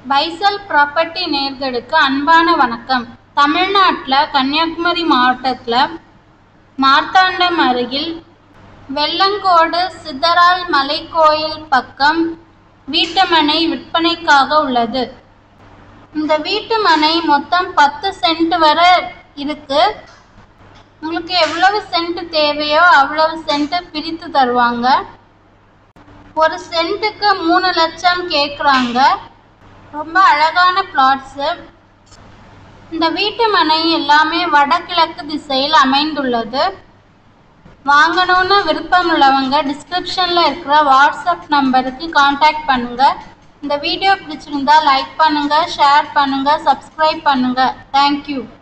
பைசல் property நேர்களுக்கு அன்பான வணக்கம் தமிழ்நாட்டில் கன்னியாகுமரி மாவட்டத்தில் மார்த்தாண்டம் அருகில் வெள்ளங்கோடு சித்தரால் மலைக்கோயில் பக்கம் வீட்டுமனை விற்பனைக்காக உள்ளது இந்த வீட்டுமனை மொத்தம் பத்து சென்ட் வரை இருக்கு உங்களுக்கு எவ்வளவு சென்ட் தேவையோ அவ்வளவு சென்ட் பிரித்து தருவாங்க ஒரு சென்ட்டுக்கு மூணு லட்சம் கேட்குறாங்க ரொம்ப அழகான பிளாட்ஸு இந்த வீட்டு மனை எல்லாமே வடகிழக்கு திசையில் அமைந்துள்ளது வாங்கணும்னு விருப்பம் உள்ளவங்க டிஸ்கிரிப்ஷனில் இருக்கிற வாட்ஸ்அப் நம்பருக்கு காண்டாக்ட் பண்ணுங்கள் இந்த வீடியோ பிடிச்சிருந்தா லைக் பண்ணுங்கள் ஷேர் பண்ணுங்கள் சப்ஸ்கிரைப் பண்ணுங்கள் தேங்க்யூ